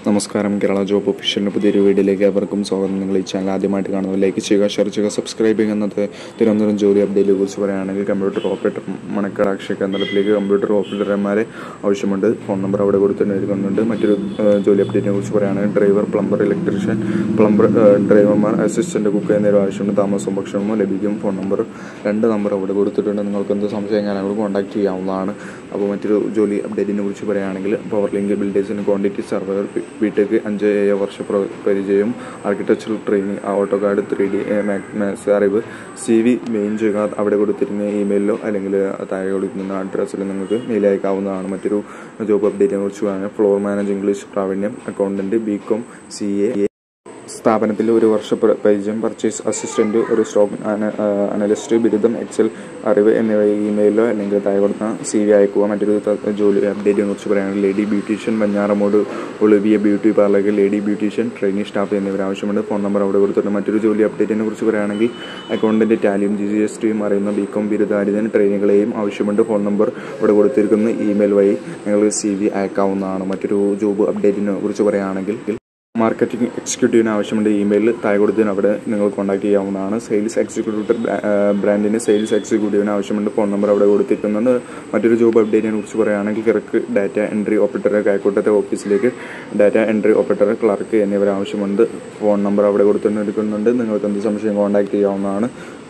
നമസ്കാരം കേരള ജോബ് ഒഫീഷ്യലിൻ്റെ പുതിയൊരു വീഡിയോയിലേക്ക് അവർക്കും സ്വാഗതം നിങ്ങൾ ഈ ചാനൽ ആദ്യമായിട്ട് കാണുന്നത് ലൈക്ക് ചെയ്യുക ഷെയർ ചെയ്യുക സബ്സ്ക്രൈബ് ചെയ്യുന്നത് തിരുവനന്തപുരം ജോലി അപ്ഡേറ്റിനെ കുറിച്ച് പറയുകയാണെങ്കിൽ കമ്പ്യൂട്ടർ ഓപ്പറേറ്റർ മണക്കാട് അക്ഷയ കേന്ദ്രത്തിലേക്ക് കമ്പ്യൂട്ടർ ഓപ്പറേറ്റർമാരെ ആവശ്യമുണ്ട് ഫോൺ നമ്പർ അവിടെ കൊടുത്തിരിക്കുന്നുണ്ട് മറ്റൊരു ഏഹ്, ജോലി അപ്ഡേറ്റിനെ കുറിച്ച് പറയുകയാണെങ്കിൽ ഡ്രൈവർ പ്ലംബർ ഇലക്ട്രീഷ്യൻ പ്ലംബർ ഏഹ്, ഡ്രൈവർമാർ അസിസ്റ്റന്റ് കുക്ക് എന്നിവ ആവശ്യമുണ്ട് താമസവും ഭക്ഷണവും ലഭിക്കും ഫോൺ നമ്പർ രണ്ട് നമ്പർ അവിടെ കൊടുത്തിട്ടുണ്ട് നിങ്ങൾക്ക് എന്ത് സംശയം കാര്യങ്ങളും കോൺടാക്ട് ചെയ്യാവുന്നതാണ് അപ്പോൾ മറ്റൊരു ജോലി അപ്ഡേറ്റിനെ കുറിച്ച് പറയുകയാണെങ്കിൽ പവർ ലിങ്ക് ബിൽഡേഴ്സിന് ക്വാണ്ടിറ്റി സർവർ ബിടെക് അഞ്ച് ഏഴ് വർഷ പ്ര- പരിചയം architectural training AutoCAD three D Max അറിവ് സി വി മെയിൻ ചെയ്യുക അവിടെ കൊടുത്തിരുന്ന ഇമെയിലോ അല്ലെങ്കിൽ താഴെ കൊടുക്കുന്ന അഡ്രസ്സിൽ നിങ്ങൾക്ക് മെയിൽ അയക്കാവുന്നതാണ് മറ്റൊരു ജോബ് അപ്ഡേറ്റിനെ കുറിച്ച് പറയുകയാണെങ്കിൽ ഫ്ലോർ മാനേജ് ഇംഗ്ലീഷ് പ്രാവീണ്യം accountant B com C A സ്ഥാപനത്തിൽ ഒരു വർഷ പ്ര- പരിചയം പർച്ചേസ് അസിസ്റ്റന്റ് ഒരു സ്റ്റോക്ക് അനലിസ്റ്റ് ബിരുദം എക്സൽ അറിവ് എന്നിവ ഇമെയിലോ അല്ലെങ്കിൽ താഴെ കൊടുക്കുന്ന സി വി അയക്കുക മറ്റൊരു ത- ജോലി അപ്ഡേറ്റിനെ കുറിച്ച് പറയുകയാണെങ്കിൽ lady beautician Venjaramoodu Olivia beauty പാർലറിൽ ലേഡി ബ്യൂട്ടീഷ്യൻ ട്രെയിനിങ് സ്റ്റാഫ് എന്നിവർ ആവശ്യമുണ്ട് ഫോൺ നമ്പർ അവിടെ കൊടുത്തിട്ടുണ്ട് മറ്റൊരു ജോലി അപ്ഡേറ്റിനെ കുറിച്ച് പറയുകയാണെങ്കിൽ അക്കൗണ്ടന്റ് ടാലിയും ജി ജി എസ് ടിയും അറിയുന്ന ബി കോം ബിരുദാരിതൻ ട്രെയിനികളെയും ആവശ്യമുണ്ട് ഫോൺ നമ്പർ ഇവിടെ കൊടുത്തിരിക്കുന്ന ഇമെയിൽ വഴി നിങ്ങൾക്ക് സി വി അയക്കാവുന്നതാണ് മറ്റൊരു ജോബ് അപ്ഡേറ്റിനെ കുറിച്ച് പറയുകയാണെങ്കിൽ മാർക്കറ്റിംഗ് എക്സിക്യൂട്ടീവിന് ആവശ്യമുണ്ട് ഇമെയിൽ താഴെ കൊടുത്തതിന് അവിടെ നിങ്ങൾ കോൺടാക്ട് ചെയ്യാവുന്നതാണ് സെയിൽസ് എക്സിക്യൂട്ടീവ് ബ്രാൻഡിന് സെയിൽസ് എക്സിക്യൂട്ടീവിന് ആവശ്യമുണ്ട് ഫോൺ നമ്പർ അവിടെ കൊടുത്തിരിക്കുന്നുണ്ട് മറ്റൊരു ജോബ് അപ്ഡേറ്റിനെ കുറിച്ച് പറയുകയാണെങ്കിൽ ക്ലർക്ക് ഡാറ്റ എൻട്രി ഓപ്പറേറ്റർ കൈക്കോട്ടത്തെ ഓഫീസിലേക്ക് ഡാറ്റ എൻട്രി ഓപ്പറേറ്റർ ക്ലർക്ക് എന്നിവർ ആവശ്യമുണ്ട് ഫോൺ നമ്പർ അവിടെ കൊടുത്തിരിക്കുന്നുണ്ട് നിങ്ങൾക്ക് എന്ത് സംശയം കോൺടാക്ട് ചെയ്യാവുന്നതാണ്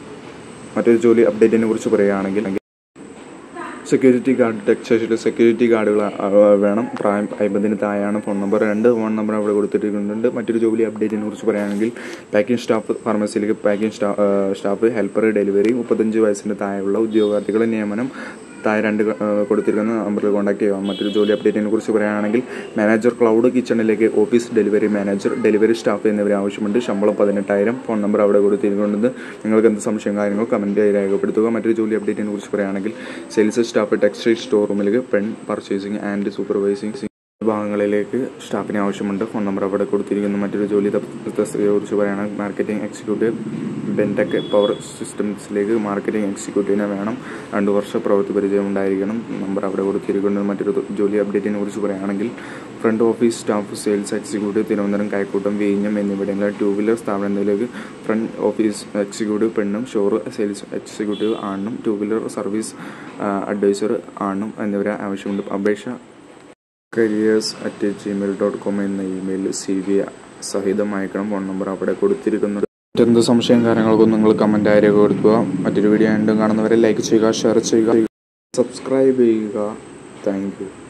മറ്റൊരു ജോലി അപ്ഡേറ്റിനെ കുറിച്ച് പറയുകയാണെങ്കിൽ സെക്യൂരിറ്റി ഗാർഡ് ടെക്സ്റ്റൈൽ സെക്യൂരിറ്റി ഗാർഡുകൾ വേണം പ്രായം അമ്പതിന് താഴെയാണ് ഫോൺ നമ്പർ രണ്ട് ഫോൺ നമ്പർ അവിടെ കൊടുത്തിട്ടുണ്ട് മറ്റൊരു ജോലി അപ്ഡേറ്റിനെ കുറിച്ച് പറയുകയാണെങ്കിൽ പാക്കിംഗ് സ്റ്റാഫ് ഫാർമസിയിലേക്ക് പാക്കിംഗ് സ്റ്റാ സ്റ്റാഫ് ഹെൽപ്പർ ഡെലിവറി മുപ്പത്തഞ്ച് വയസ്സിന് താഴെയുള്ള ഉദ്യോഗാർത്ഥികളുടെ നിയമനം താഴെ രണ്ട് ആ, കൊടുത്തിരിക്കുന്ന നമ്പറിൽ കോൺടാക്ട് ചെയ്യാം മറ്റൊരു ജോലി അപ്ഡേറ്റിനെ കുറിച്ച് പറയുകയാണെങ്കിൽ മാനേജർ ക്ലൗഡ് കിച്ചണിലേക്ക് office delivery manager delivery staff എന്നിവരെ ആവശ്യമുണ്ട് ശമ്പളം പതിനെട്ടായിരം ഫോൺ നമ്പർ അവിടെ കൊടുത്തിരിക്കുന്നത് നിങ്ങൾക്ക് എന്ത് സംശയം കാര്യങ്ങൾ കമൻറ്റ് രേഖപ്പെടുത്തുക മറ്റൊരു ജോലി അപ്ഡേറ്റിനെ കുറിച്ച് പറയുകയാണെങ്കിൽ സെയിൽസ് സ്റ്റാഫ് ടെക്സ്റ്റൈൽ സ്റ്റോർ റൂമിലേക്ക് പെൺ പർച്ചേസിംഗ് ആൻഡ് സൂപ്പർവൈസിംഗ് വിഭാഗങ്ങളിലേക്ക് സ്റ്റാഫിന് ആവശ്യമുണ്ട് ഫോൺ നമ്പർ അവിടെ കൊടുത്തിരിക്കുന്നു മറ്റൊരു ജോലി തസ്തികയെ കുറിച്ച് പറയുകയാണെങ്കിൽ മാർക്കറ്റിംഗ് എക്സിക്യൂട്ടീവ് ബെൻടെക് പവർ സിസ്റ്റംസിലേക്ക് മാർക്കറ്റിംഗ് എക്സിക്യൂട്ടീവിനെ വേണം രണ്ട് വർഷം പ്രവൃത്തി പരിചയം ഉണ്ടായിരിക്കണം നമ്പർ അവിടെ കൊടുത്തിരിക്കുന്നത് മറ്റൊരു ജോലി അപ്ഡേറ്റിനെ കുറിച്ച് പറയുകയാണെങ്കിൽ front office staff sales executive Thiruvananthapuram Kaikkottam വിഴിഞ്ഞം എന്നിവിടങ്ങളിൽ ടൂ വീലർ സ്ഥാപനത്തിലേക്ക് ഫ്രണ്ട് ഓഫീസ് എക്സിക്യൂട്ടീവ് പെണ്ണും ഷോർ സെയിൽസ് എക്സിക്യൂട്ടീവ് ആണും ടൂ വീലർ സർവീസ് അഡ്വൈസർ ആണും എന്നിവരെ ആവശ്യമുണ്ട് അപേക്ഷ careers at Gmail dot com എന്ന ഇമെയിൽ സി വി സഹിതം അയക്കണം ഫോൺ നമ്പർ അവിടെ കൊടുത്തിരിക്കുന്നത് മറ്റെന്ത് സംശയം കാര്യങ്ങൾക്കും നിങ്ങൾ കമൻ്റ് ആയി രേഖപ്പെടുത്തുക മറ്റൊരു വീഡിയോ വീണ്ടും കാണുന്നവരെ ലൈക്ക് ചെയ്യുക ഷെയർ ചെയ്യുക സബ്സ്ക്രൈബ് ചെയ്യുക താങ്ക് യു